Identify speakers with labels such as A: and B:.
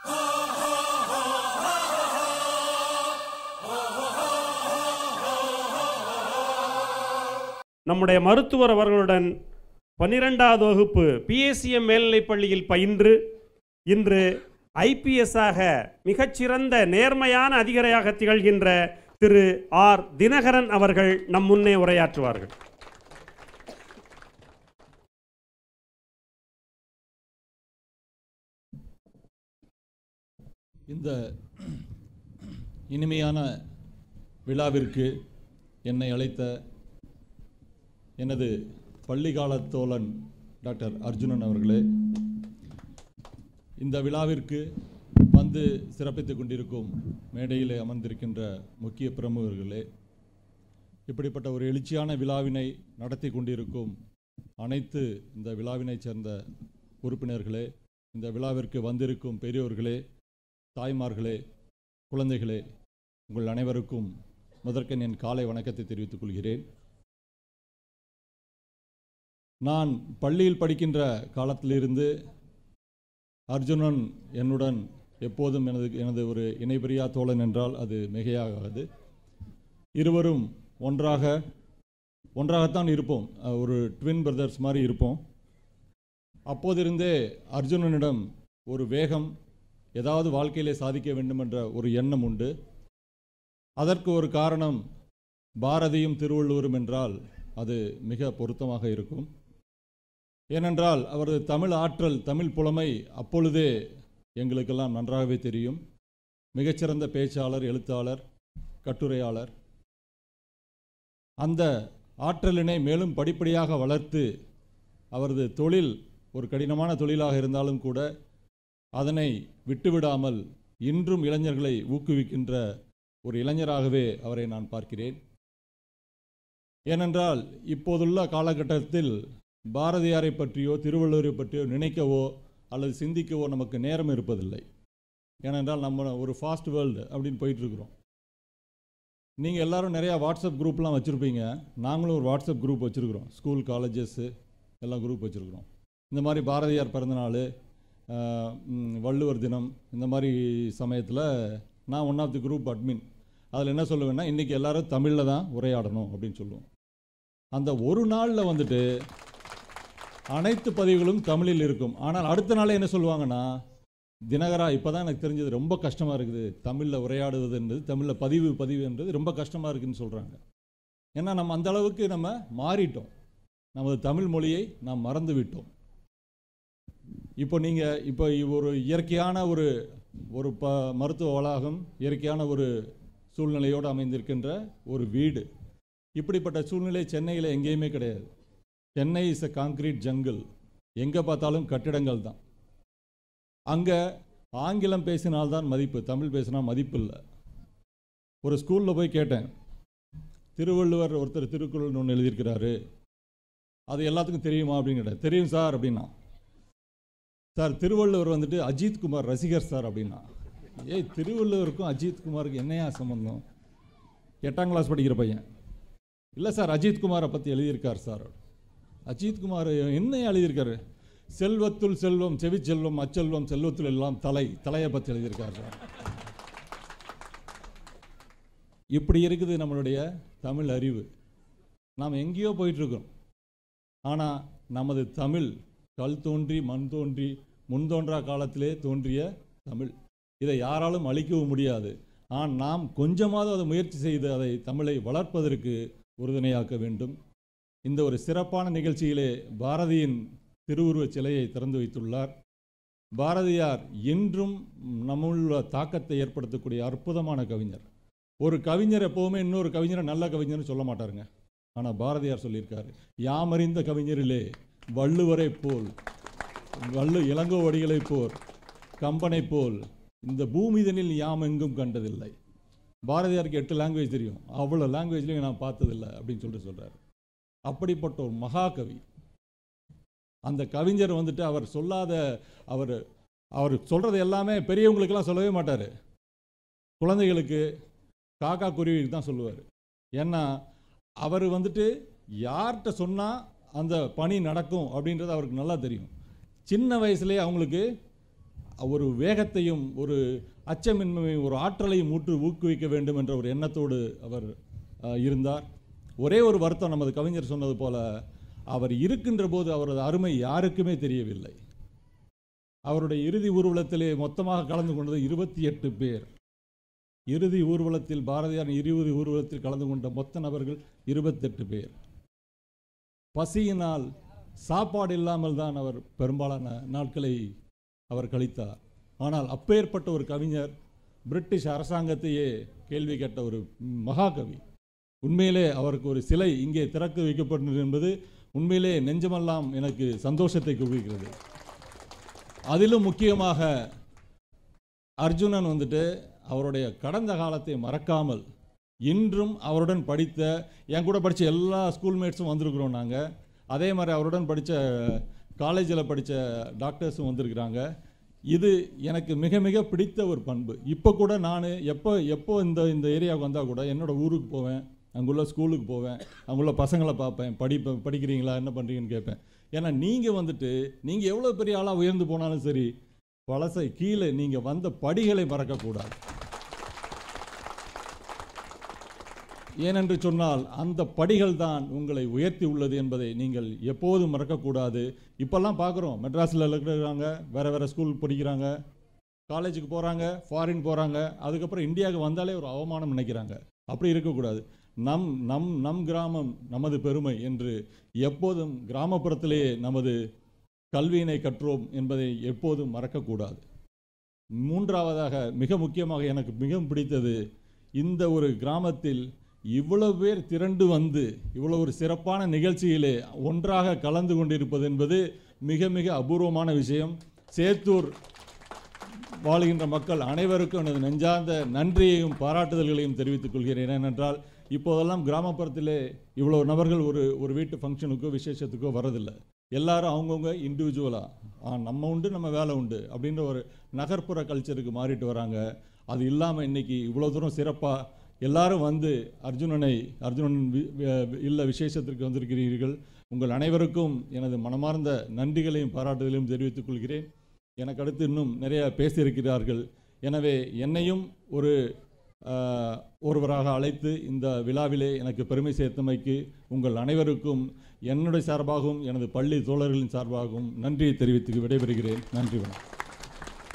A: நம்முடைய மருத்துவர் அவர்களுடன் பன்னிரெண்டாவது வகுப்பு பிஎஸ்சிஎம் மேல்நிலைப் பள்ளியில் பயின்று இன்று ஐபிஎஸ்ஸாக மிகச்சிறந்த நேர்மையான அதிகாரியாக திகழ்கின்ற திரு ஆர் தினகரன் அவர்கள் நம் முன்னே உரையாற்றுவார்கள்
B: இந்த இனிமையான விழாவிற்கு என்னை அழைத்த எனது பள்ளிக்கால தோழன் டாக்டர் அர்ஜுனன் அவர்களே இந்த விழாவிற்கு வந்து சிறப்பித்துக் கொண்டிருக்கும் மேடையிலே அமர்ந்திருக்கின்ற முக்கிய பிரமுகர்களே இப்படிப்பட்ட ஒரு எழுச்சியான விழாவினை நடத்தி கொண்டிருக்கும் அனைத்து இந்த விழாவினைச் சேர்ந்த உறுப்பினர்களே இந்த விழாவிற்கு வந்திருக்கும் பெரியோர்களே தாய்மார்களே குழந்தைகளே உங்கள் அனைவருக்கும் முதற்கண் என் காலை வணக்கத்தை தெரிவித்துக் கொள்கிறேன் நான் பள்ளியில் படிக்கின்ற காலத்திலிருந்து அர்ஜுனன் என்னுடன் எப்போதும் எனது எனது ஒரு இணைபிரியா தோழன் என்றால் அது மிகையாகாது இருவரும் ஒன்றாக ஒன்றாகத்தான் இருப்போம் அஹ், ஒரு ட்வின் பிரதர்ஸ் மாதிரி இருப்போம் அப்போதிருந்தே அர்ஜுனனிடம் ஒரு வேகம் ஏதாவது வாழ்க்கையிலே சாதிக்க வேண்டும் என்ற ஒரு எண்ணம் உண்டு அதற்கு ஒரு காரணம் பாரதியும் திருவள்ளுவரும் என்றால் அது மிக பொருத்தமாக இருக்கும் ஏனென்றால் அவரது தமிழ் ஆற்றல் தமிழ் புலமை அப்பொழுதே எங்களுக்கெல்லாம் நன்றாகவே தெரியும் மிகச்சிறந்த பேச்சாளர் எழுத்தாளர் கட்டுரையாளர் அந்த ஆற்றலினை மேலும் படிப்படியாக வளர்த்து அவரது தொழில் ஒரு கடினமான தொழிலாக இருந்தாலும் கூட அதனை விட்டுவிடாமல் இன்றும் இளைஞர்களை ஊக்குவிக்கின்ற ஒரு இளைஞராகவே அவரை நான் பார்க்கிறேன் ஏனென்றால் இப்போதுள்ள காலகட்டத்தில் பாரதியாரை பற்றியோ திருவள்ளுவரை பற்றியோ நினைக்கவோ அல்லது சிந்திக்கவோ நமக்கு நேரம் இருப்பதில்லை ஏனென்றால் நம்ம ஒரு ஃபாஸ்ட் வேர்ல்டு அப்படின்னு போயிட்டுருக்குறோம் நீங்கள் எல்லாரும் நிறையா வாட்ஸ்அப் குரூப்லாம் வச்சுருப்பீங்க நாங்களும் ஒரு வாட்ஸ்அப் குரூப் வச்சுருக்குறோம் ஸ்கூல் காலேஜஸ்ஸு எல்லாம் குரூப் வச்சுருக்குறோம் இந்த மாதிரி பாரதியார் பிறந்தநாள் ஆஹ், ம், வள்ளுவர் தினம் இந்த மாதிரி சமயத்தில் நான் one of the group admin அதில் என்ன சொல்லுவேன்னா இன்றைக்கி எல்லாரும் தமிழில் தான் உரையாடணும் அப்படின்னு சொல்லுவோம் அந்த ஒரு நாளில் வந்துட்டு அனைத்து பதிவுகளும் தமிழில் இருக்கும் ஆனால் அடுத்த நாளே என்ன சொல்லுவாங்கன்னா தினகரா இப்போ தான் எனக்கு தெரிஞ்சது ரொம்ப கஷ்டமாக இருக்குது தமிழில் உரையாடுவது என்பது தமிழில் பதிவு பதிவு என்றது ரொம்ப கஷ்டமாக இருக்குதுன்னு சொல்கிறாங்க ஏன்னா நம்ம அந்த அளவுக்கு நம்ம மாறிட்டோம் நமது தமிழ் மொழியை நாம் மறந்து விட்டோம் இப்போ நீங்கள் இப்போ ஒரு இயற்கையான ஒரு ஒரு ப மருத்துவ வளாகம் இயற்கையான ஒரு சூழ்நிலையோடு அமைந்திருக்கின்ற ஒரு வீடு இப்படிப்பட்ட சூழ்நிலை சென்னையில் எங்கேயுமே கிடையாது Chennai is a concrete jungle எங்கே பார்த்தாலும் கட்டிடங்கள் தான் அங்கே ஆங்கிலம் பேசினால்தான் மதிப்பு தமிழ் பேசினா மதிப்பு இல்லை ஒரு ஸ்கூலில் போய் கேட்டேன் திருவள்ளுவர் ஒருத்தர் திருக்குறள் ஒன்று எழுதியிருக்கிறாரு அது எல்லாத்துக்கும் தெரியுமா அப்படின்னு கேட்டேன் தெரியும் சார் அப்படின்னா சார் திருவள்ளுவர் வந்துட்டு அஜித் குமார் ரசிகர் சார் அப்படின்னா ஏய் திருவள்ளுவருக்கும் அஜித் குமாருக்கு என்னையா சம்பந்தம் எட்டாம் கிளாஸ் படிக்கிற பையன் இல்லை சார் அஜித் குமாரை பற்றி எழுதியிருக்கார் சார் அஜித் குமார் என்ன எழுதியிருக்காரு செல்வத்துள் செல்வம் செவிச்செல்வம் அச்செல்வம் செல்வத்துள் எல்லாம் தலை தலையை பற்றி எழுதியிருக்கார் சார் இப்படி இருக்குது நம்மளுடைய தமிழ் அறிவு நாம் எங்கேயோ போயிட்டுருக்கோம் ஆனால் நமது தமிழ் கல் தோன்றி மண் தோன்றி முன் தோன்றா காலத்திலே தோன்றிய தமிழ் இதை யாராலும் அழிக்கவும் முடியாது ஆனால் நாம் கொஞ்சமாவது அதை முயற்சி செய்து அதை தமிழை வளர்ப்பதற்கு உறுதுணையாக்க வேண்டும் இந்த ஒரு சிறப்பான நிகழ்ச்சியிலே பாரதியின் திருவுருவச் சிலையை திறந்து வைத்துள்ளார் பாரதியார் இன்றும் நம்முள்ள தாக்கத்தை ஏற்படுத்தக்கூடிய அற்புதமான கவிஞர் ஒரு கவிஞர் எப்போவுமே இன்னொரு கவிஞரை நல்ல கவிஞர்னு சொல்ல மாட்டாருங்க ஆனால் பாரதியார் சொல்லியிருக்காரு யாமறிந்த கவிஞரிலே வள்ளுவரை போல் வள்ளு இளங்கோவடிகளைப் போல் கம்பனைப் போல் இந்த பூமிதனில் யாம் எங்கும் கண்டதில்லை பாரதியாருக்கு எட்டு லாங்குவேஜ் தெரியும் அவ்வளோ லாங்குவேஜ்லையும் நான் பார்த்ததில்லை அப்படின்னு சொல்லிட்டு சொல்கிறார் அப்படிப்பட்ட ஒரு மகாகவி அந்த கவிஞர் வந்துட்டு அவர் சொல்லாத அவர் அவர் சொல்கிறது எல்லாமே பெரியவங்களுக்கெல்லாம் சொல்லவே மாட்டார் குழந்தைகளுக்கு காக்கா குருவிக்கு தான் சொல்லுவார் ஏன்னா அவர் வந்துட்டு யார்கிட்ட சொன்னால் அந்த பணி நடக்கும் அப்படின்றது அவருக்கு நல்லா தெரியும் சின்ன வயசுலேயே அவங்களுக்கு ஒரு வேகத்தையும் ஒரு அச்சமின்மையும் ஒரு ஆற்றலையும் ஊற்று ஊக்குவிக்க வேண்டும் என்ற ஒரு எண்ணத்தோடு அவர் அஹ், இருந்தார் ஒரே ஒரு வருத்தம் நமது கவிஞர் சொன்னது போல அவர் இருக்கின்ற போது அவரது அருமை யாருக்குமே தெரியவில்லை அவருடைய இறுதி ஊர்வலத்திலே மொத்தமாக கலந்து கொண்டது இருபத்தி எட்டு பேர் இறுதி ஊர்வலத்தில் பாரதியார் இறுதி ஊர்வலத்தில் கலந்து கொண்ட மொத்த நபர்கள் இருபத்தெட்டு பேர் பசியினால் சாப்பாடு இல்லாமல் தான் அவர் பெரும்பாலான நாட்களை அவர் கழித்தார் ஆனால் அப்பேற்பட்ட ஒரு கவிஞர் பிரிட்டிஷ் அரசாங்கத்தையே கேள்வி கேட்ட ஒரு மகாகவி உண்மையிலே அவருக்கு ஒரு சிலை இங்கே திறக்க வைக்கப்பட்டது என்பது உண்மையிலே நெஞ்சமெல்லாம் எனக்கு சந்தோஷத்தை குவிக்கிறது அதிலும் முக்கியமாக அர்ஜுனன் வந்துட்டு அவருடைய கடந்த காலத்தை மறக்காமல் இன்றும் அவருடன் படித்த என் கூட படித்த எல்லா ஸ்கூல்மேட்ஸும் வந்திருக்கிறோம் நாங்கள் அதே மாதிரி அவருடன் படித்த காலேஜில் படித்த டாக்டர்ஸும் வந்திருக்கிறாங்க இது எனக்கு மிக மிக பிடித்த ஒரு பண்பு இப்போ கூட நான் எப்போ எப்போ இந்த இந்த ஏரியாவுக்கு வந்தால் கூட என்னோட ஊருக்கு போவேன் அங்குள்ள ஸ்கூலுக்கு போவேன் அங்குள்ள பசங்களை பார்ப்பேன் படிப்பேன் படிக்கிறீங்களா என்ன பண்ணுறீங்கன்னு கேட்பேன் ஏன்னா நீங்கள் வந்துட்டு நீங்கள் எவ்வளோ பெரிய ஆளாக உயர்ந்து போனாலும் சரி பழசை கீழே நீங்கள் வந்த படிகளை மறக்கக்கூடாது ஏனென்று சொன்னால் அந்த படிகள் தான் உங்களை உயர்த்தி உள்ளது என்பதை நீங்கள் எப்போதும் மறக்கக்கூடாது இப்போல்லாம் பார்க்குறோம் மெட்ராஸில் இருக்கிறாங்க வேறு வேறு ஸ்கூல் படிக்கிறாங்க காலேஜுக்கு போகிறாங்க ஃபாரின் போகிறாங்க அதுக்கப்புறம் இந்தியாவுக்கு வந்தாலே ஒரு அவமானம் நினைக்கிறாங்க அப்படி இருக்கக்கூடாது நம் நம் நம் கிராமம் நமது பெருமை என்று எப்போதும் கிராமப்புறத்திலேயே நமது கல்வியினை கற்றோம் என்பதை எப்போதும் மறக்கக்கூடாது மூன்றாவதாக மிக முக்கியமாக எனக்கு மிகவும் பிடித்தது இந்த ஒரு கிராமத்தில் இவ்வளவு பேர் திரண்டு வந்து இவ்வளவு ஒரு சிறப்பான நிகழ்ச்சியிலே ஒன்றாக கலந்து கொண்டிருப்பது என்பது மிக மிக அபூர்வமான விஷயம் சேத்தூர் வாழுகின்ற மக்கள் அனைவருக்கும் எனது நெஞ்சார்ந்த நன்றியையும் பாராட்டுதல்களையும் தெரிவித்துக் கொள்கிறேன் ஏனென்றால் இப்போதெல்லாம் கிராமப்புறத்திலே இவ்வளோ நபர்கள் ஒரு ஒரு வீட்டு ஃபங்க்ஷனுக்கோ விசேஷத்துக்கோ வரதில்லை எல்லாரும் அவங்கவுங்க இண்டிவிஜுவலாக நம்ம உண்டு நம்ம வேலை உண்டு அப்படின்ற ஒரு நகர்ப்புற கல்ச்சருக்கு மாறிட்டு வராங்க அது இல்லாமல் இன்னைக்கு இவ்வளோ தூரம் சிறப்பாக எல்லாரும் வந்து அர்ஜுனனை அர்ஜுனன் வி- வி- இல்ல விசேஷத்திற்கு வந்திருக்கிறீர்கள் உங்கள் அனைவருக்கும் எனது மனமார்ந்த நன்றிகளையும் பாராட்டுதலையும் தெரிவித்துக் கொள்கிறேன் எனக்கு அடுத்து இன்னும் நிறைய பேசியிருக்கிறார்கள் எனவே என்னையும் ஒரு ஆஹ், ஒருவராக அழைத்து இந்த விழாவிலே எனக்கு பெருமை சேர்த்தமைக்கு உங்கள் அனைவருக்கும் என்னுடைய சார்பாகவும் எனது பள்ளி தோழர்களின் சார்பாகவும் நன்றியை தெரிவித்து விடைபெறுகிறேன் நன்றி வணக்கம்